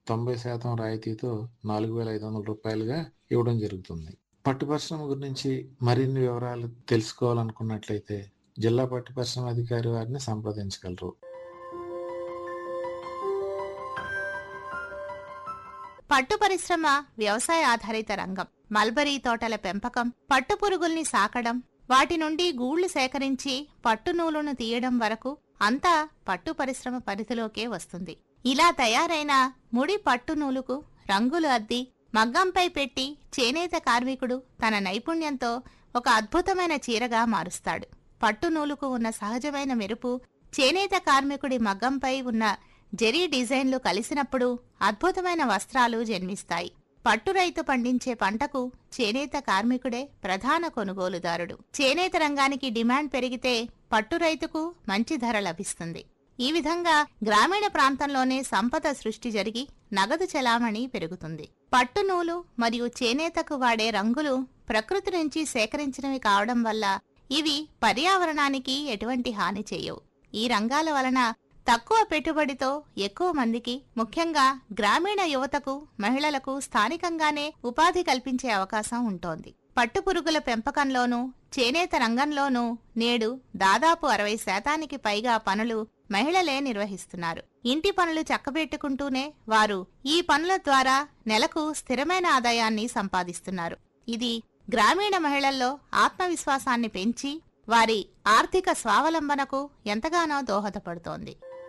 తొంభై శాతం రాయితీతో నాలుగు వేల ఐదు వందల రూపాయలుగా ఇవ్వడం జరుగుతుంది పట్టు పరిశ్రమ గురించి మరిన్ని వివరాలు తెలుసుకోవాలనుకున్నట్లయితే జిల్లా పట్టు పరిశ్రమ అధికారి వారిని సంప్రదించగలరు పట్టు పరిశ్రమ వ్యవసాయ ఆధారిత రంగం మల్బరీ తోటల పెంపకం పట్టు పురుగుల్ని సాకడం వాటి నుండి గూళ్లు సేకరించి పట్టు నూలును తీయడం వరకు అంతా పట్టు పరిశ్రమ పరిధిలోకే వస్తుంది ఇలా తయారైన ముడి పట్టు నూలుకు రంగులు అద్ది మగ్గంపై పెట్టి చేనేత కార్మికుడు తన నైపుణ్యంతో ఒక అద్భుతమైన చీరగా మారుస్తాడు పట్టు నూలుకు ఉన్న సహజమైన మెరుపు చేనేత కార్మికుడి మగ్గంపై ఉన్న జెరీ డిజైన్లు కలిసినప్పుడు అద్భుతమైన వస్త్రాలు జన్మిస్తాయి పట్టు రైతు పండించే పంటకు చేనేత కార్మికుడే ప్రధాన కొనుగోలుదారుడు చేనేత రంగానికి డిమాండ్ పెరిగితే పట్టు రైతుకు మంచి ధర లభిస్తుంది ఈ విధంగా గ్రామీణ ప్రాంతంలోనే సంపద సృష్టి జరిగి నగదు చెలామణి పెరుగుతుంది పట్టు నూలు మరియు చేనేతకు వాడే రంగులు ప్రకృతి నుంచి సేకరించినవి కావడం వల్ల ఇవి పర్యావరణానికి ఎటువంటి హాని చేయవు ఈ రంగాల వలన తక్కువ పెట్టుబడితో ఎక్కువ మందికి ముఖ్యంగా గ్రామీణ యువతకు మహిళలకు స్థానికంగానే ఉపాధి కల్పించే అవకాశం ఉంటోంది పట్టుపురుగుల పెంపకంలోనూ చేనేత రంగంలోనూ నేడు దాదాపు అరవై శాతానికి పైగా పనులు మహిళలే నిర్వహిస్తున్నారు ఇంటి పనులు చక్కబెట్టుకుంటూనే వారు ఈ పనుల ద్వారా నెలకు స్థిరమైన ఆదాయాన్ని సంపాదిస్తున్నారు ఇది గ్రామీణ మహిళల్లో ఆత్మవిశ్వాసాన్ని పెంచి వారి ఆర్థిక స్వావలంబనకు ఎంతగానో దోహదపడుతోంది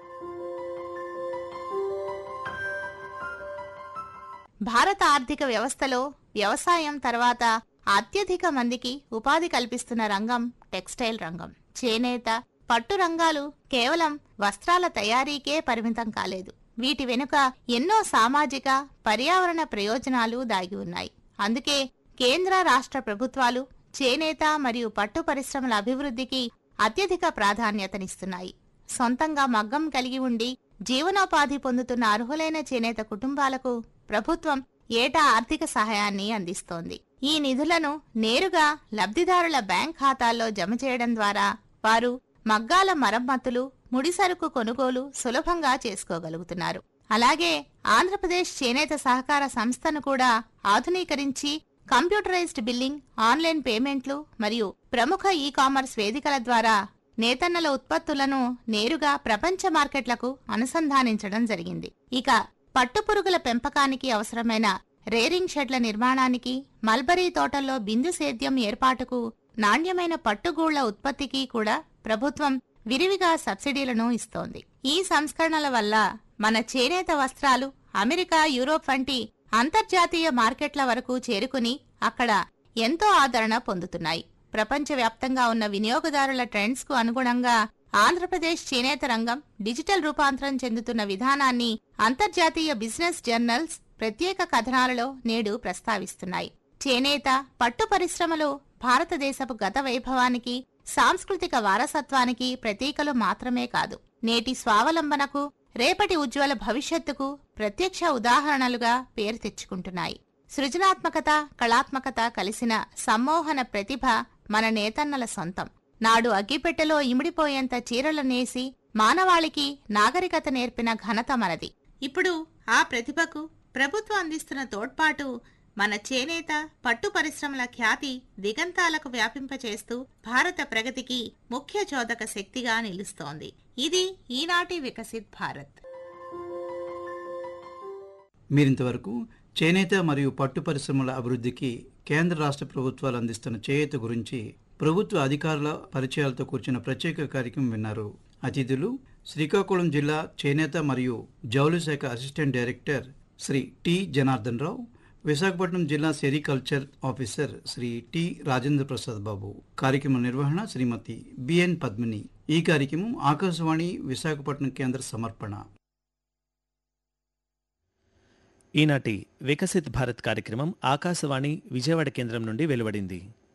భారత ఆర్థిక వ్యవస్థలో వ్యవసాయం తర్వాత అత్యధిక మందికి ఉపాధి కల్పిస్తున్న రంగం టెక్స్టైల్ రంగం చేనేత పట్టు రంగాలు కేవలం వస్త్రాల తయారీకే పరిమితం కాలేదు వీటి వెనుక ఎన్నో సామాజిక పర్యావరణ ప్రయోజనాలు దాగి ఉన్నాయి అందుకే కేంద్ర రాష్ట్ర ప్రభుత్వాలు చేనేత మరియు పట్టు పరిశ్రమల అభివృద్ధికి అత్యధిక ప్రాధాన్యతనిస్తున్నాయి సొంతంగా మగ్గం కలిగి ఉండి జీవనోపాధి పొందుతున్న అర్హులైన చేనేత కుటుంబాలకు ప్రభుత్వం ఏటా ఆర్థిక సహాయాన్ని అందిస్తోంది ఈ నిధులను నేరుగా లబ్ధిదారుల బ్యాంక్ ఖాతాల్లో జమ చేయడం ద్వారా వారు మగ్గాల మరమ్మతులు ముడిసరుకు కొనుగోలు సులభంగా చేసుకోగలుగుతున్నారు అలాగే ఆంధ్రప్రదేశ్ చేనేత సహకార సంస్థను కూడా ఆధునీకరించి కంప్యూటరైజ్డ్ బిల్లింగ్ ఆన్లైన్ పేమెంట్లు మరియు ప్రముఖ ఈ కామర్స్ వేదికల ద్వారా నేతన్నల ఉత్పత్తులను నేరుగా ప్రపంచ మార్కెట్లకు అనుసంధానించడం జరిగింది ఇక పట్టుపురుగుల పెంపకానికి అవసరమైన రేరింగ్ షెడ్ల నిర్మాణానికి మల్బరీ తోటల్లో బిందు సేద్యం ఏర్పాటుకు నాణ్యమైన పట్టుగూళ్ల ఉత్పత్తికి కూడా ప్రభుత్వం విరివిగా సబ్సిడీలను ఇస్తోంది ఈ సంస్కరణల వల్ల మన చేనేత వస్త్రాలు అమెరికా యూరోప్ వంటి అంతర్జాతీయ మార్కెట్ల వరకు చేరుకుని అక్కడ ఎంతో ఆదరణ పొందుతున్నాయి ప్రపంచవ్యాప్తంగా ఉన్న వినియోగదారుల ట్రెండ్స్ కు అనుగుణంగా ఆంధ్రప్రదేశ్ చేనేత రంగం డిజిటల్ రూపాంతరం చెందుతున్న విధానాన్ని అంతర్జాతీయ బిజినెస్ జర్నల్స్ ప్రత్యేక కథనాలలో నేడు ప్రస్తావిస్తున్నాయి చేనేత పట్టు పరిశ్రమలు భారతదేశపు గత వైభవానికి సాంస్కృతిక వారసత్వానికి ప్రతీకలు మాత్రమే కాదు నేటి స్వావలంబనకు రేపటి ఉజ్వల భవిష్యత్తుకు ప్రత్యక్ష ఉదాహరణలుగా పేరు తెచ్చుకుంటున్నాయి సృజనాత్మకత కళాత్మకత కలిసిన సమ్మోహన ప్రతిభ మన నేతన్నల సొంతం నాడు అగ్గిపెట్టెలో ఇమిడిపోయేంత చీరలు నేసి మానవాళికి నాగరికత నేర్పిన ఘనత మనది ఇప్పుడు ఆ ప్రతిభకు ప్రభుత్వం అందిస్తున్న తోడ్పాటు మన చేనేత పట్టు పరిశ్రమల ఖ్యాతి దిగంతాలకు వ్యాపింపచేస్తూ భారత ప్రగతికి ముఖ్య చోదక శక్తిగా నిలుస్తోంది ఇది ఈనాటి వికసిత్ భారత్ మీరింతవరకు చేనేత మరియు పట్టు పరిశ్రమల అభివృద్ధికి కేంద్ర రాష్ట్ర ప్రభుత్వాలు అందిస్తున్న చేయూత గురించి ప్రభుత్వ అధికారుల పరిచయాలతో కూర్చున్న ప్రత్యేక కార్యక్రమం విన్నారు అతిథులు శ్రీకాకుళం జిల్లా చేనేత మరియు జౌళి శాఖ assistant director Shri T Janardhan Rao Visakhapatnam జిల్లా sericulture officer Shri T Rajendra Prasad Babu కార్యక్రమ నిర్వహణ శ్రీమతి బిఎన్ పద్మిని ఈ కార్యక్రమం ఆకాశవాణి విశాఖపట్నం కేంద్ర సమర్పణ ఈనాటి వికసిత్ భారత్ కార్యక్రమం ఆకాశవాణి విజయవాడ కేంద్రం నుండి వెలువడింది